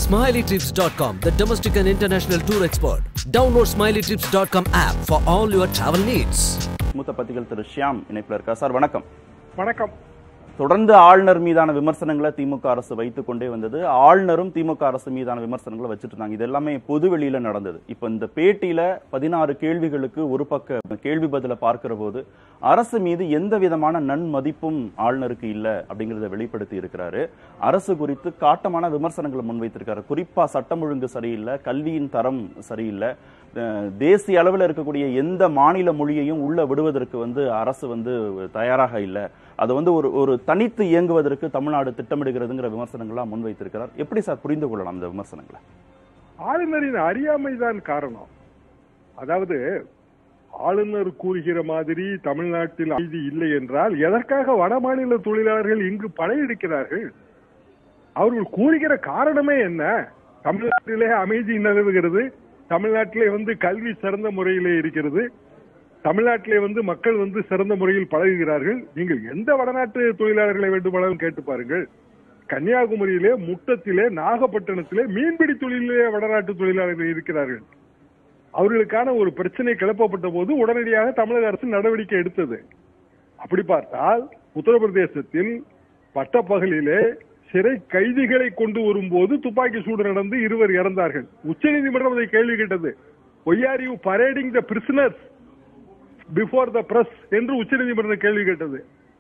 SmileyTrips.com, the domestic and international tour expert. Download SmileyTrips.com app for all your travel needs. மூத்த பத்திகள் திரு ஷியாம் இணைப்பில் இருக்கா sir வணக்கம் வணக்கம் தொடர்ந்து ஆளுநர் மீதான விமர்சனங்களை திமுக அரசு வைத்துக் கொண்டே வந்தது ஆளுநரும் திமுக அரசு மீதான விமர்சனங்களை வச்சுட்டு இருந்தாங்க இது எல்லாமே பொது வெளியில நடந்தது இப்ப இந்த பேட்டியில பதினாறு கேள்விகளுக்கு ஒரு பக்க கேள்வி பதில பார்க்கிற போது அரசு மீது எந்த விதமான நன்மதிப்பும் ஆளுநருக்கு இல்ல அப்படிங்கறத வெளிப்படுத்தி இருக்கிறாரு அரசு குறித்து காட்டமான விமர்சனங்களை முன்வைத்திருக்காரு குறிப்பா சட்டம் ஒழுங்கு சரியில்லை கல்வியின் தரம் சரியில்லை அஹ் தேசிய அளவில் இருக்கக்கூடிய எந்த மாநில மொழியையும் உள்ள விடுவதற்கு வந்து அரசு வந்து தயாராக இல்லை அது வந்து ஒரு ஒரு தனித்து இயங்குவதற்கு தமிழ்நாடு திட்டமிடுகிறதுங்கிற விமர்சனங்கள்லாம் முன்வைத்திருக்கிறார் எப்படி சார் புரிந்து கொள்ளலாம் இந்த விமர்சனங்களை ஆளுநரின் அறியாமைதான் காரணம் அதாவது ஆளுநர் கூறுகிற மாதிரி தமிழ்நாட்டில் அமைதி இல்லை என்றால் எதற்காக வட மாநில தொழிலாளர்கள் இங்கு படையெடுக்கிறார்கள் அவர்கள் கூறுகிற காரணமே என்ன தமிழ்நாட்டிலே அமைதி நிலவுகிறது தமிழ்நாட்டிலே வந்து கல்வி சிறந்த முறையிலே இருக்கிறது தமிழ்நாட்டிலே வந்து மக்கள் வந்து சிறந்த முறையில் பழகுகிறார்கள் நீங்கள் எந்த வடநாட்டு தொழிலாளர்களை வேண்டுமானாலும் கேட்டு பாருங்கள் கன்னியாகுமரியிலே முட்டத்திலே நாகப்பட்டினத்திலே மீன்பிடி தொழிலே வடநாட்டு தொழிலாளர்கள் இருக்கிறார்கள் அவர்களுக்கான ஒரு பிரச்சனை கிளப்பப்பட்ட போது உடனடியாக தமிழக அரசு நடவடிக்கை எடுத்தது அப்படி பார்த்தால் உத்தரப்பிரதேசத்தில் பட்டப்பகலிலே சிறை கைதிகளை கொண்டு வரும்போது துப்பாக்கி சூடு நடந்து இருவர் இறந்தார்கள் உச்சநீதிமன்றம் அதை கேள்வி கேட்டது why are you parading the prisoners before the press என்று உச்சநீதிமன்றம் கேள்வி கேட்டது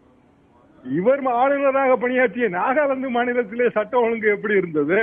இவர் ஆளுநராக பணியாற்றிய நாகாலாந்து மாநிலத்திலே சட்டம் ஒழுங்கு எப்படி இருந்தது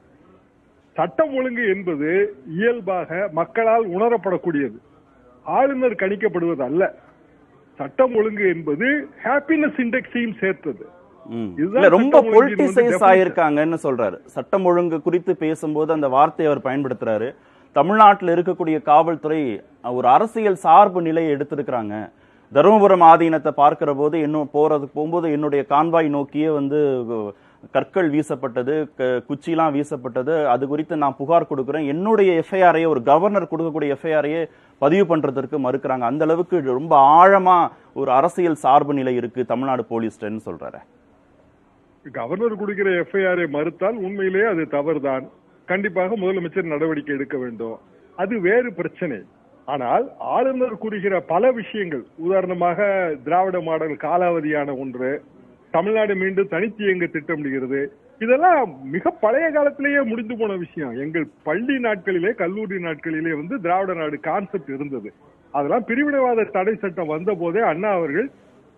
சட்டம் ஒழுங்கு என்பது இயல்பாக மக்களால் உணரப்படக்கூடியது ஆளுநர் கணிக்கப்படுவது அல்ல சட்டம் ஒழுங்கு என்பது ஹாப்பினஸ் இண்டெக்ஸையும் சேர்த்தது ம். இதுதான் இல்ல ரொம்ப சட்டம் ஒழுங்கின் வந்து பொலிட்டிசைஸ் definition. ஆயிருக்காங்கன்னு சொல்றாரு சட்டம் ஒழுங்கு குறித்து பேசும்போது அந்த வார்த்தையை அவர் பயன்படுத்துறாரு தமிழ்நாட்டில் இருக்கக்கூடிய காவல்துறை ஒரு அரசியல் சார்பு நிலையை எடுத்திருக்கிறாங்க தருமபுரம் ஆதீனத்தை பார்க்கிற போது இன்னும் போறது போகும்போது என்னுடைய கான்வாய் நோக்கியே வந்து அஹ், கற்கள் வீசப்பட்டது க- குச்சிலாம் வீசப்பட்டது அது குறித்து நான் புகார் கொடுக்கிறேன் என்னுடைய எஃப்ஐஆரையே ஒரு கவர்னர் கொடுக்கக்கூடிய எஃப்ஐஆரையே பதிவு பண்றதற்கு மறுக்கிறாங்க அந்த அளவுக்கு ரொம்ப ஆழமா ஒரு அரசியல் சார்பு நிலை இருக்கு தமிழ்நாடு போலீஸ்டன்னு சொல்றாரு கவர்னர் கொடுக்கிற எஃப்ஐஆரை மறுத்தால் உண்மையிலேயே அது தவறுதான் கண்டிப்பாக முதலமைச்சர் நடவடிக்கை எடுக்க வேண்டும் அது வேறு பிரச்சனை ஆனால் ஆளுநர் கூறுகிற பல விஷயங்கள் உதாரணமாக திராவிட மாடல் காலாவதியான ஒன்று தமிழ்நாடு மீண்டும் தனித்து இயங்க திட்டமிடுகிறது இதெல்லாம் மிக பழைய காலத்திலேயே முடிந்து போன விஷயம் எங்கள் பள்ளி நாட்களிலே கல்லூரி நாட்களிலே வந்து திராவிட நாடு கான்செப்ட் இருந்தது அதெல்லாம் பிரிவினைவாத தடை சட்டம் வந்த போதே அண்ணா அவர்கள்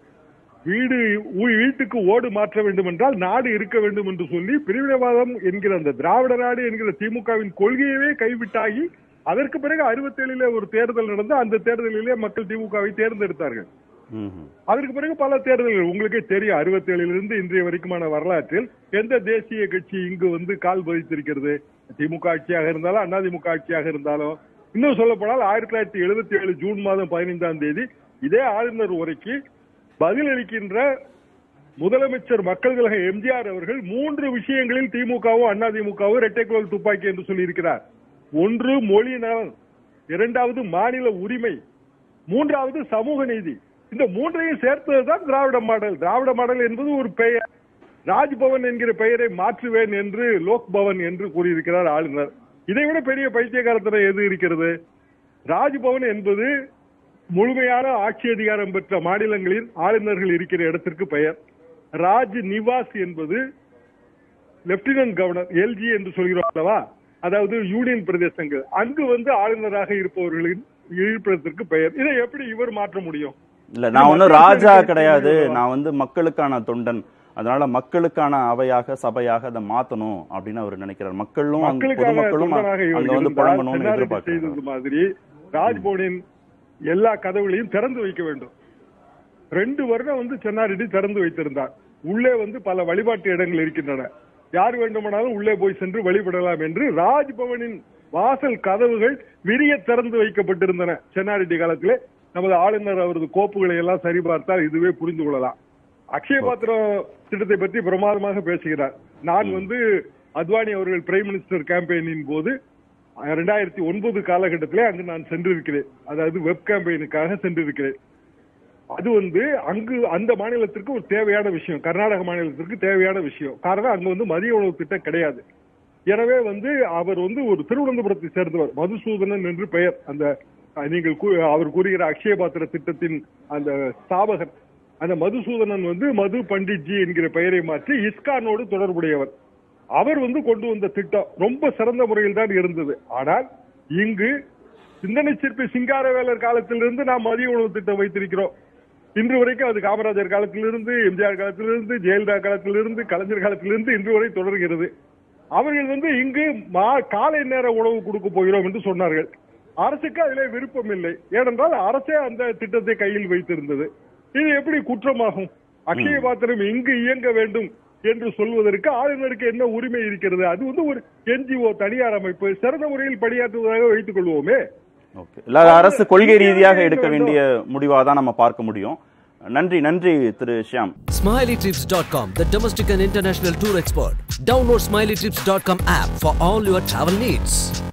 வீடு ஊ- வீட்டுக்கு ஓடு மாற்ற வேண்டும் என்றால் நாடு இருக்க வேண்டும் என்று சொல்லி பிரிவினைவாதம் என்கிற அந்த திராவிட நாடு என்கிற திமுகவின் கொள்கையவே கைவிட்டாகி அதற்கு பிறகு அறுபத்தேழிலே ஒரு தேர்தல் நடந்து அந்த தேர்தலிலே மக்கள் திமுகவை தேர்ந்தெடுத்தார்கள் ம்ஹும். அதற்கு பிறகு பல தேர்தல்கள் உங்களுக்கே தெரியும் அறுபத்தேழிலிருந்து இன்றைய வரைக்குமான வரலாற்றில் எந்த தேசிய கட்சி இங்கு வந்து கால் பதித்திருக்கிறது திமுக ஆட்சியாக இருந்தாலும் அதிமுக ஆட்சியாக இருந்தாலும் இன்னும் சொல்ல போனால் ஆயிரத்தி தொள்ளாயிரத்தி எழுபத்தி ஏழு ஜூன் மாதம் பதினைந்தாம் தேதி இதே ஆளுநர் உரைக்கு பதிலளிக்கின்ற முதலமைச்சர் மக்கள் கழக எம்ஜிஆர் அவர்கள் மூன்று விஷயங்களில் திமுகவும் அதிமுகவும் இரட்டைக்குழல் துப்பாக்கி என்று சொல்லியிருக்கிறார் ஒன்று மொழி நலன் இரண்டாவது மாநில உரிமை மூன்றாவது சமூக நீதி இந்த மூன்றையும் சேர்த்ததுதான் திராவிட மாடல் திராவிட மாடல் என்பது ஒரு பெயர் ராஜ்பவன் என்கிற பெயரை மாற்றுவேன் என்று லோக் பவன் என்று கூறியிருக்கிறார் ஆளுநர் இதை விட பெரிய பைத்தியகாரத்தனம் எது இருக்கிறது ராஜ்பவன் என்பது முழுமையான ஆட்சி அதிகாரம் பெற்ற மாநிலங்களில் ஆளுநர்கள் இருக்கிற இடத்திற்கு பெயர் ராஜ் நிவாஸ் என்பது லெப்டினன்ட் கவர்னர் எல்ஜி என்று சொல்கிறோம் அல்லவா அதாவது யூனியன் பிரதேசங்கள் அங்கு வந்து ஆளுநராக இருப்பவர்களின் இருப்பிடத்திற்கு பெயர் இதை எப்படி இவர் மாற்ற முடியும் இல்ல நான் ஒன்னும் மத்திய ராஜா அரசு கிடையாது இருக்கிறது. நான் வந்து மக்களுக்கான தொண்டன் அதனால மக்களுக்கான அவையாக சபையாக அதை மாத்தணும் அப்படின்னு அவர் நினைக்கிறார் மக்களும் அங்க- மக்களுக்கான பொதுமக்களும் தொண்டனாக இவர் அங்க வந்து இருந்தால் புழங்கணும்னு தென்னாலிராமன் எதிர்பார்க்கிறார் செய்தது மாதிரி ராஜ்பவனின் எல்லா கதவுகளையும் திறந்து வைக்க வேண்டும் ரெண்டு வருடம் வந்து சென்னாரெட்டி திறந்து வைத்திருந்தார் உள்ளே வந்து பல வழிபாட்டு இடங்கள் இருக்கின்றன யார் வேண்டுமானாலும் உள்ளே போய் சென்று வழிபடலாம் என்று ராஜ்பவனின் வாசல் கதவுகள் விரிய திறந்து வைக்கப்பட்டிருந்தன சென்னாரெட்டி காலத்திலே நமது ஆளுநர் அவரது கோப்புகளை எல்லாம் சரிபார்த்தால் இதுவே புரிந்து கொள்ளலாம் அக்ஷய பாத்திரம் திட்டத்தை பற்றி பிரமாதமாக பேசுகிறார் நான் வந்து அத்வானி அவர்கள் பிரைம் மினிஸ்டர் கேம்பெயினின் போது இரண்டாயிரத்தி ஒன்பது காலகட்டத்திலே அங்கு நான் சென்றிருக்கிறேன் அதாவது வெப் கேம்பெயினுக்காக சென்றிருக்கிறேன் அது வந்து அங்கு அந்த மாநிலத்திற்கு ஒரு தேவையான விஷயம் கர்நாடக மாநிலத்திற்கு தேவையான விஷயம் காரணம் அங்க வந்து மதிய உணவு திட்டம் கிடையாது எனவே வந்து அவர் வந்து ஒரு திருவனந்தபுரத்தை சேர்ந்தவர் மதுசூதனன் என்று பெயர் அந்த அஹ், நீங்கள் கூ- அவர் கூறுகிற அக்ஷய பாத்திர திட்டத்தின் அந்த ஸ்தாபகர் அந்த மதுசூதனன் வந்து மது பண்டிட்ஜி என்கிற பெயரை மாற்றி இஸ்கானோடு தொடர்புடையவர் அவர் வந்து கொண்டு வந்த திட்டம் ரொம்ப சிறந்த முறையில் தான் இருந்தது ஆனால் இங்கு சிந்தனை சிற்பி சிங்காரவேலர் காலத்திலிருந்து நாம் மதிய உணவு திட்டம் வைத்திருக்கிறோம் இன்று வரைக்கும் அது காமராஜர் காலத்திலிருந்து எம்ஜிஆர் காலத்திலிருந்து ஜெயலலிதா காலத்திலிருந்து கலைஞர் காலத்திலிருந்து இன்று வரை தொடர்கிறது அவர்கள் வந்து இங்கு மா- காலை நேர உணவு கொடுக்க போகிறோம் என்று சொன்னார்கள் அரசுக்கு அதிலே விருப்பம் இல்லை ஏனென்றால் அரசே அந்த திட்டத்தை கையில் வைத்திருந்தது இது எப்படி குற்றமாகும் அக்ஷய பாத்திரம் இங்கு இயங்க வேண்டும் என்று சொல்வதற்கு ஆளுநருக்கு என்ன உரிமை இருக்கிறது அது வந்து ஒரு என்ஜிஓ தனியார் அமைப்பு சிறந்த முறையில் பணியாற்றுவதாக வைத்துக் கொள்வோமே ஓகே இல்ல அது அரசு கொள்கை ரீதியாக எடுக்க வேண்டிய முடிவா தான் நம்ம பார்க்க முடியும் நன்றி நன்றி திரு Shyam SmileyTrips.com, the domestic and international tour expert. Download SmileyTrips.com app for all your travel needs.